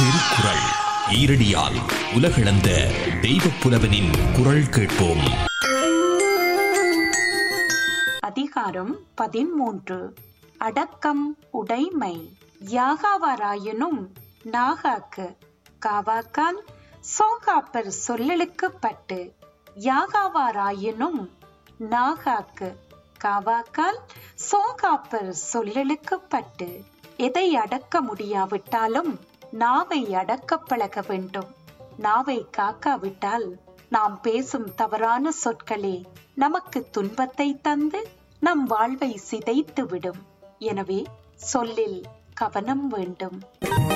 திருக்குறள் ஈரடியால் உலகளந்த தெய்வப் புலவனின் குரல் கேட்போம் அதிகாரம் பதிமூன்று அடக்கம் உடைமை யாகாவாராயினும் நாகாக்கு காவாக்கால் சோகாப்பர் சொல்லலுக்குப்பட்டு யாகாவாராயினும் நாகாக்கு காவாக்கால் சோகாப்பர் சொல்லலுக்குப்பட்டு எதை அடக்க முடியாவிட்டாலும் நாவை அடக்கப் பழக வேண்டும் நாவை காக்காவிட்டால் நாம் பேசும் தவறான சொற்களே நமக்கு துன்பத்தை தந்து நம் வாழ்வை சிதைத்து விடும் எனவே சொல்லில் கவனம் வேண்டும்